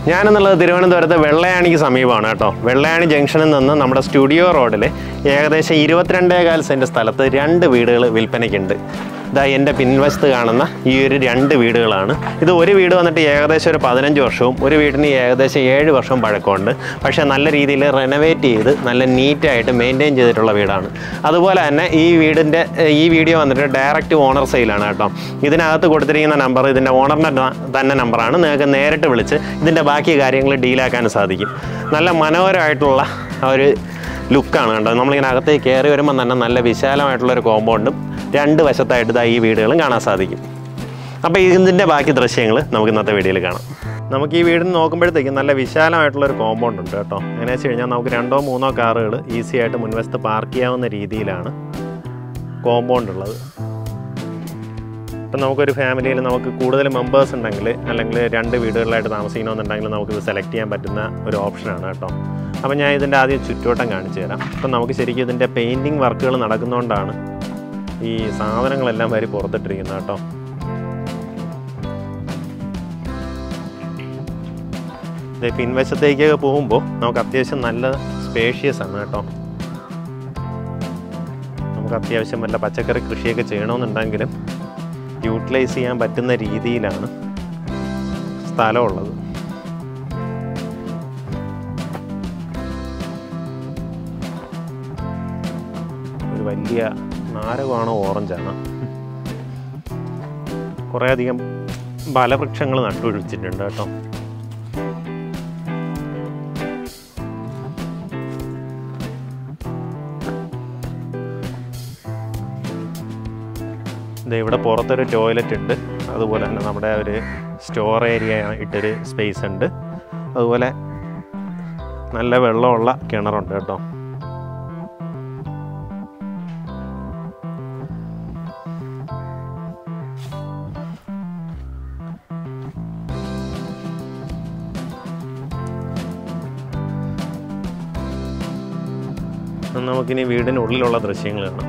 ഞാനെന്നുള്ളത് തിരുവനന്തപുരത്ത് വെള്ളയാണിക്ക് സമീപമാണ് കേട്ടോ വെള്ളയാണി ജംഗ്ഷനിൽ നിന്ന് നമ്മുടെ സ്റ്റുഡിയോ റോഡിൽ ഏകദേശം ഇരുപത്തിരണ്ടേകാൽ സെൻറ്റ് സ്ഥലത്ത് രണ്ട് വീടുകൾ വിൽപ്പനയ്ക്കുണ്ട് ഇതാ എൻ്റെ പിൻവശത്ത് കാണുന്ന ഈ ഒരു രണ്ട് വീടുകളാണ് ഇത് ഒരു വീട് വന്നിട്ട് ഏകദേശം ഒരു പതിനഞ്ച് വർഷവും ഒരു വീടിന് ഏകദേശം ഏഴ് വർഷവും പഴക്കമുണ്ട് പക്ഷേ നല്ല രീതിയിൽ റെനോവേറ്റ് ചെയ്ത് നല്ല നീറ്റായിട്ട് മെയിൻറ്റെയിൻ ചെയ്തിട്ടുള്ള വീടാണ് അതുപോലെ തന്നെ ഈ വീടിൻ്റെ ഈ വീഡിയോ വന്നിട്ട് ഡയറക്റ്റ് ഓണർ സെയിലാണ് കേട്ടോ ഇതിനകത്ത് കൊടുത്തിരിക്കുന്ന നമ്പർ ഇതിൻ്റെ ഓണറിൻ്റെ തന്നെ നമ്പറാണ് നിങ്ങൾക്ക് നേരിട്ട് വിളിച്ച് ഇതിൻ്റെ ബാക്കി കാര്യങ്ങൾ ഡീലാക്കാൻ സാധിക്കും നല്ല മനോഹരമായിട്ടുള്ള ആ ഒരു ലുക്കാണ് കണ്ടോ നമ്മളിങ്ങനെ അകത്തേക്ക് കയറി വരുമ്പോൾ തന്നെ നല്ല വിശാലമായിട്ടുള്ളൊരു കോമ്പൗണ്ടും രണ്ട് വശത്തായിട്ട് ഇതാ ഈ വീടുകളും കാണാൻ സാധിക്കും അപ്പോൾ ഇതിൻ്റെ ബാക്കി ദൃശ്യങ്ങൾ നമുക്ക് ഇന്നത്തെ വീഡിയോയിൽ കാണാം നമുക്ക് ഈ വീടിന് നോക്കുമ്പോഴത്തേക്കും നല്ല വിശാലമായിട്ടുള്ളൊരു കോമ്പൗണ്ട് ഉണ്ട് കേട്ടോ എങ്ങനെയാ വെച്ച് കഴിഞ്ഞാൽ നമുക്ക് രണ്ടോ മൂന്നോ കാറുകൾ ഈസി ആയിട്ട് മുൻവശത്ത് പാർക്ക് ചെയ്യാവുന്ന രീതിയിലാണ് കോമ്പൗണ്ട് ഉള്ളത് ഇപ്പം നമുക്കൊരു ഫാമിലിയിൽ നമുക്ക് കൂടുതൽ മെമ്പേഴ്സ് ഉണ്ടെങ്കിൽ അല്ലെങ്കിൽ രണ്ട് വീടുകളിലായിട്ട് താമസിക്കണമെന്നുണ്ടെങ്കിൽ നമുക്കിത് സെലക്ട് ചെയ്യാൻ പറ്റുന്ന ഒരു ഓപ്ഷനാണ് കേട്ടോ അപ്പോൾ ഞാൻ ഇതിൻ്റെ ആദ്യം ചുറ്റുവട്ടം കാണിച്ചു തരാം അപ്പം നമുക്ക് ശരിക്കും ഇതിൻ്റെ പെയിൻറ്റിങ് വർക്കുകൾ നടക്കുന്നതുകൊണ്ടാണ് ഈ സാധനങ്ങളെല്ലാം വരി പുറത്തിട്ടിരിക്കുന്നത് കേട്ടോ ഇത് പിൻവശത്തേക്കൊക്കെ പോകുമ്പോൾ നമുക്ക് അത്യാവശ്യം നല്ല സ്പേഷ്യസ് ആണ് കേട്ടോ നമുക്ക് അത്യാവശ്യം വല്ല പച്ചക്കറി കൃഷിയൊക്കെ ചെയ്യണമെന്നുണ്ടെങ്കിലും യൂട്ടിലൈസ് ചെയ്യാൻ പറ്റുന്ന രീതിയിലാണ് സ്ഥലമുള്ളത് ഒരു വലിയ നാരകമാണോ ഓറഞ്ചാണ് കുറേയധികം ഫലവൃക്ഷങ്ങൾ നട്ടുപിടിച്ചിട്ടുണ്ട് കേട്ടോ ദേ ഇവിടെ പുറത്തൊരു ടോയ്ലറ്റ് ഉണ്ട് അതുപോലെ തന്നെ നമ്മുടെ ഒരു സ്റ്റോർ ഏരിയ ഇട്ടൊരു സ്പേസ് ഉണ്ട് അതുപോലെ നല്ല വെള്ളമുള്ള കിണറുണ്ട് കേട്ടോ ഇന്ന് നമുക്കിനി വീടിനുള്ളിലുള്ള ദൃശ്യങ്ങൾ കാണാം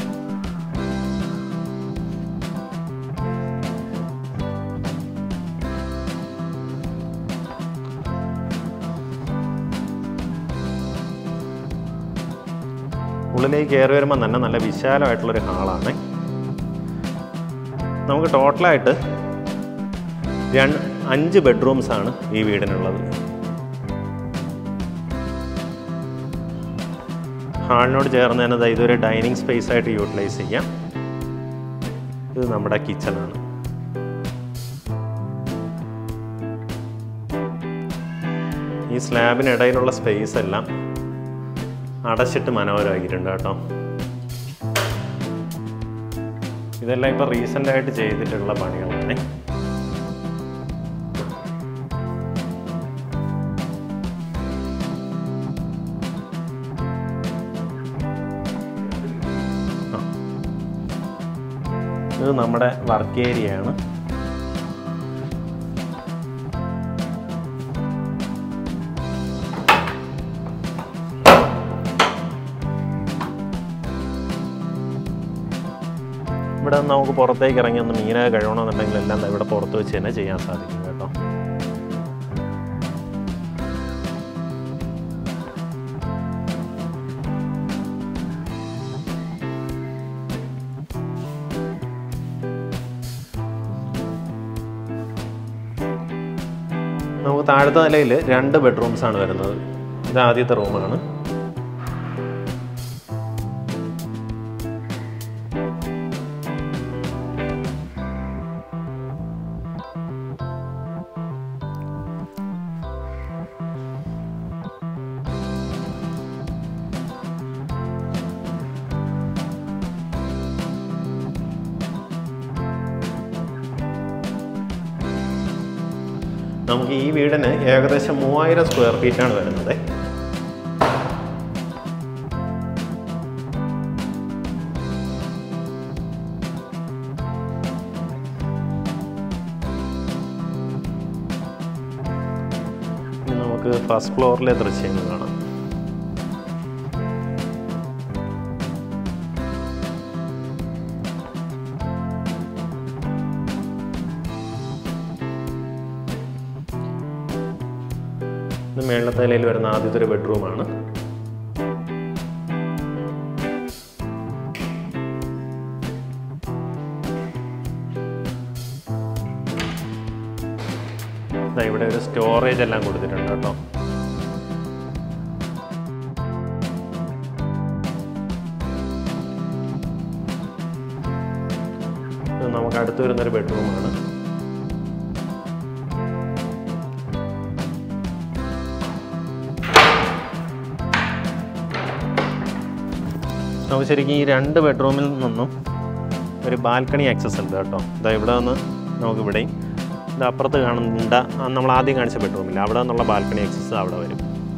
ഉള്ളിലേക്ക് കയറി വരുമ്പോൾ തന്നെ നല്ല വിശാലമായിട്ടുള്ളൊരു ഹാളാണ് നമുക്ക് ടോട്ടലായിട്ട് രണ്ട് അഞ്ച് ബെഡ്റൂംസ് ആണ് ഈ വീടിനുള്ളത് ഹാളിനോട് ചേർന്ന് തന്നെ ദാ ഇതൊരു ഡൈനിങ് സ്പേസ് ആയിട്ട് യൂട്ടിലൈസ് ചെയ്യാം ഇത് നമ്മുടെ കിച്ചണാണ് ഈ സ്ലാബിനിടയിലുള്ള സ്പേസ് എല്ലാം അടച്ചിട്ട് മനോഹരമാക്കിയിട്ടുണ്ട് കേട്ടോ ഇതെല്ലാം ഇപ്പോൾ റീസെൻ്റ് ആയിട്ട് ചെയ്തിട്ടുള്ള പണികളാണ് ആ. ഇത് നമ്മുടെ വർക്ക് ഏരിയയാണ് ഇവിടെ നിന്ന് നമുക്ക് പുറത്തേക്ക് ഇറങ്ങി ഒന്ന് മീനൊക്കെ കഴിയണമെന്നുണ്ടെങ്കിൽ എല്ലാം ദാ ഇവിടെ പുറത്ത് വെച്ച് തന്നെ ചെയ്യാൻ സാധിക്കും കേട്ടോ നമുക്ക് താഴത്തെ നിലയിൽ രണ്ട് ബെഡ്റൂംസ് ആണ് വരുന്നത് ഇത് ആദ്യത്തെ റൂമാണ് നമുക്ക് ഈ വീടിന് ഏകദേശം മൂവായിരം സ്ക്വയർ ഫീറ്റ് ആണ് വരുന്നത് ഇനി നമുക്ക് ഫസ്റ്റ് ഫ്ലോറിലെ ദൃശ്യങ്ങൾ കാണാം ഇത് മേളത്തെ നിലയിൽ വരുന്ന ആദ്യത്തെ ഒരു ബെഡ്റൂമാണ് ദാ ഇവിടെ ഒരു സ്റ്റോറേജ് എല്ലാം കൊടുത്തിട്ടുണ്ട് കേട്ടോ ഇത് നമുക്ക് അടുത്ത് വരുന്നൊരു ബെഡ്റൂമാണ് നമുക്ക് ശരിക്കും ഈ രണ്ട് ബെഡ്റൂമിൽ നിന്നും ഒരു ബാൽക്കണി ആക്സസ് ഉണ്ട് കേട്ടോ ഇതാ ഇവിടെ നിന്ന് നമുക്ക് ഇവിടെയും ഇത് അപ്പുറത്ത് കാണുന്നുണ്ട ആ നമ്മൾ ആദ്യം കാണിച്ച ബെഡ്റൂമില്ല അവിടെ നിന്നുള്ള ബാൽക്കണി ആക്സസ് അവിടെ വരും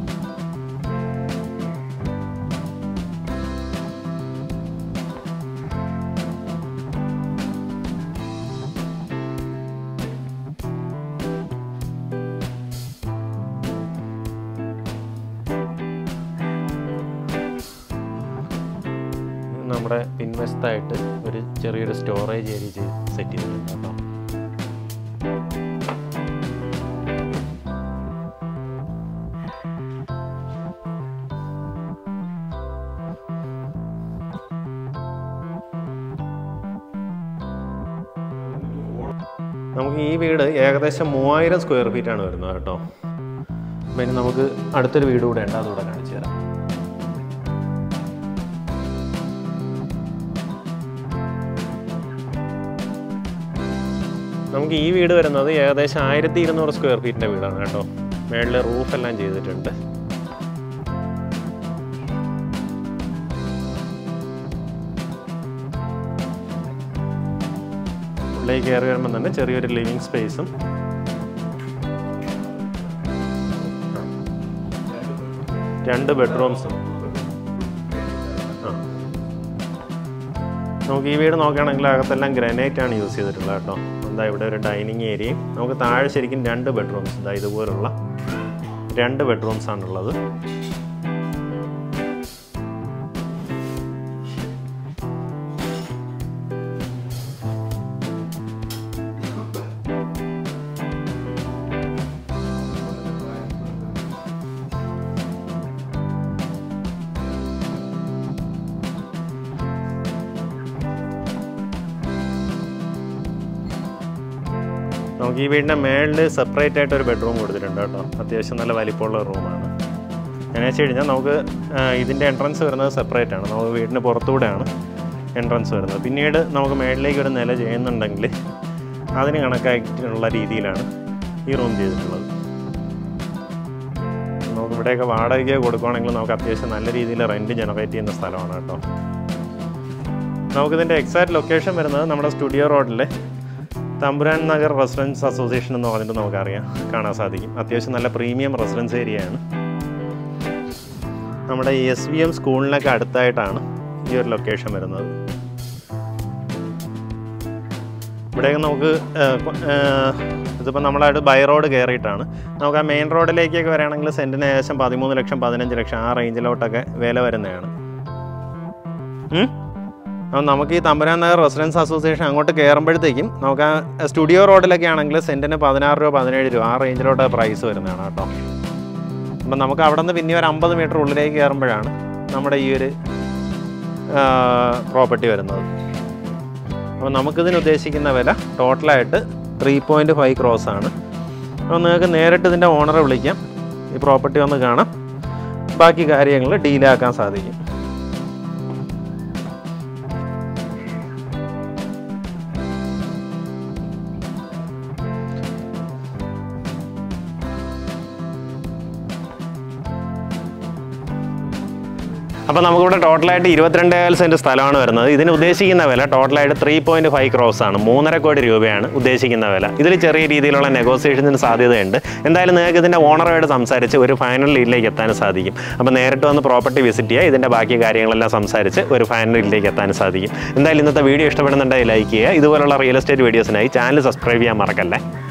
നമ്മുടെ പിൻവശത്തായിട്ട് ഒരു ചെറിയൊരു സ്റ്റോറേജ് ഏരിയ സെറ്റ് ചെയ്തിട്ടുണ്ട് കേട്ടോ നമുക്ക് ഈ വീട് ഏകദേശം മൂവായിരം സ്ക്വയർ ഫീറ്റ് ആണ് വരുന്നത് കേട്ടോ പിന്നെ നമുക്ക് അടുത്തൊരു വീട് കൂടെ ഉണ്ട് അതുകൂടെ കാണിച്ചു തരാം നമുക്ക് ഈ വീട് വരുന്നത് ഏകദേശം ആയിരത്തി ഇരുന്നൂറ് സ്ക്വയർ ഫീറ്റിൻ്റെ വീടാണ് കേട്ടോ മേളിൽ റൂഫ് എല്ലാം ചെയ്തിട്ടുണ്ട് ഉള്ളിലേക്ക് കയറി വരുമ്പോൾ തന്നെ ചെറിയൊരു ലിവിങ് സ്പേസും രണ്ട് ബെഡ്റൂംസും ആ നമുക്ക് ഈ വീട് നോക്കുകയാണെങ്കിൽ അകത്തെല്ലാം ഗ്രാനൈറ്റ് ആണ് യൂസ് ചെയ്തിട്ടുള്ളത് കേട്ടോ എന്താ ഇവിടെ ഒരു ഡൈനിങ് ഏരിയയും നമുക്ക് താഴെ ശരിക്കും രണ്ട് ബെഡ്റൂംസ് ഇതാ ഇതുപോലുള്ള രണ്ട് ബെഡ്റൂംസ് ആണുള്ളത് നമുക്ക് ഈ വീടിൻ്റെ മേളിൽ സെപ്പറേറ്റ് ആയിട്ട് ഒരു ബെഡ്റൂം കൊടുത്തിട്ടുണ്ട് കേട്ടോ അത്യാവശ്യം നല്ല വലിപ്പമുള്ള റൂമാണ് എന്നു വെച്ച് കഴിഞ്ഞാൽ നമുക്ക് ആ, ഇതിൻ്റെ എൻട്രൻസ് വരുന്നത് സെപ്പറേറ്റ് ആണ് നമുക്ക് വീടിന് പുറത്തുകൂടെയാണ് എൻട്രൻസ് വരുന്നത് പിന്നീട് നമുക്ക് മേളിലേക്ക് ഒരു നില ചെയ്യുന്നുണ്ടെങ്കിൽ അതിന് കണക്കായിട്ടുള്ള രീതിയിലാണ് ഈ റൂം ചെയ്തിട്ടുള്ളത് നമുക്ക് ഇവിടെയൊക്കെ വാടകയ്ക്ക് കൊടുക്കുകയാണെങ്കിൽ നമുക്ക് അത്യാവശ്യം നല്ല രീതിയിൽ റെൻറ്റ് ജനറേറ്റ് ചെയ്യുന്ന സ്ഥലമാണ് കേട്ടോ നമുക്കിതിൻ്റെ എക്സാക്ട് ലൊക്കേഷൻ വരുന്നത് നമ്മുടെ സ്റ്റുഡിയോ റോഡിലെ തമ്പുരാൻ നഗർ റെസിഡൻസ് അസോസിയേഷൻ എന്ന് പറഞ്ഞിട്ട് നമുക്കറിയാം കാണാൻ സാധിക്കും അത്യാവശ്യം നല്ല പ്രീമിയം റെസിഡൻസ് ഏരിയയാണ് നമ്മുടെ എസ് വി എം സ്കൂളിനൊക്കെ അടുത്തായിട്ടാണ് ഈ ഒരു ലൊക്കേഷൻ വരുന്നത് ഇവിടെയൊക്കെ നമുക്ക് ഇതിപ്പോൾ നമ്മളായിട്ട് ബൈ റോഡ് കയറിയിട്ടാണ് നമുക്ക് ആ മെയിൻ റോഡിലേക്കൊക്കെ വരികയാണെങ്കിൽ സെൻറ്റിന് ഏകദേശം പതിമൂന്ന് ലക്ഷം പതിനഞ്ച് ലക്ഷം ആ റേഞ്ചിലോട്ടൊക്കെ വില വരുന്നതാണ് ഉം? അപ്പം നമുക്ക് ഈ തമ്പുരാൻ നഗർ റെസിഡൻസ് അസോസിയേഷൻ അങ്ങോട്ട് കയറുമ്പോഴത്തേക്കും നമുക്ക് ആ സ്റ്റുഡിയോ റോഡിലൊക്കെ ആണെങ്കിൽ സെൻറ്റിന് പതിനാറ് രൂപ പതിനേഴ് രൂപ ആ റേഞ്ചിലോട്ട് പ്രൈസ് വരുന്നതാണ് കേട്ടോ അപ്പം നമുക്ക് അവിടെ നിന്ന് പിന്നെ ഒരു അമ്പത് മീറ്റർ ഉള്ളിലേക്ക് കയറുമ്പോഴാണ് നമ്മുടെ ഈ ഒരു പ്രോപ്പർട്ടി വരുന്നത് അപ്പോൾ നമുക്കിതിന് ഉദ്ദേശിക്കുന്ന വില ടോട്ടലായിട്ട് ത്രീ പോയിൻറ്റ് ഫൈവ് ക്രോസ് ആണ് അപ്പോൾ നിങ്ങൾക്ക് നേരിട്ട് ഇതിൻ്റെ ഓണറെ വിളിക്കാം ഈ പ്രോപ്പർട്ടി ഒന്ന് കാണാം ബാക്കി കാര്യങ്ങൾ ഡീലാക്കാൻ സാധിക്കും അപ്പോൾ നമുക്കിവിടെ ടോട്ടലായിട്ട് ഇരുപത്തിരണ്ട് സെൻറ്റ് സ്ഥലമാണ് വരുന്നത് ഇതിന് ഉദ്ദേശിക്കുന്ന വില ടോട്ടലായിട്ട് ത്രീ പോയിൻറ്റ് ഫൈവ് ക്രോസ് ആണ് മൂന്നര കോടി രൂപയാണ് ഉദ്ദേശിക്കുന്ന വില ഇതിൽ ചെറിയ രീതിയിലുള്ള നെഗോസിയേഷൻസിന് സാധ്യതയുണ്ട് എന്തായാലും നിങ്ങൾക്ക് ഇതിൻ്റെ ഓണറുമായിട്ട് സംസാരിച്ച് ഒരു ഫൈനൽ ഡീലിലേക്ക് എത്താൻ സാധിക്കും അപ്പോൾ നേരിട്ട് വന്ന് പ്രോപ്പർട്ടി വിസിറ്റ് ചെയ്യുക ഇതിൻ്റെ ബാക്കി കാര്യങ്ങളെല്ലാം സംസാരിച്ച് ഒരു ഫൈനൽ ഡീലിലേക്ക് എത്താൻ സാധിക്കും എന്തായാലും ഇന്നത്തെ വീഡിയോ ഇഷ്ടപ്പെടുന്നുണ്ടെങ്കിൽ ലൈക്ക് ചെയ്യുക ഇതുപോലുള്ള റിയൽ എസ്റ്റേറ്റ് വീഡിയോസിനായി ചാനൽ സബ്സ്ക്രൈബ് ചെയ്യാൻ മറക്കല്ലേ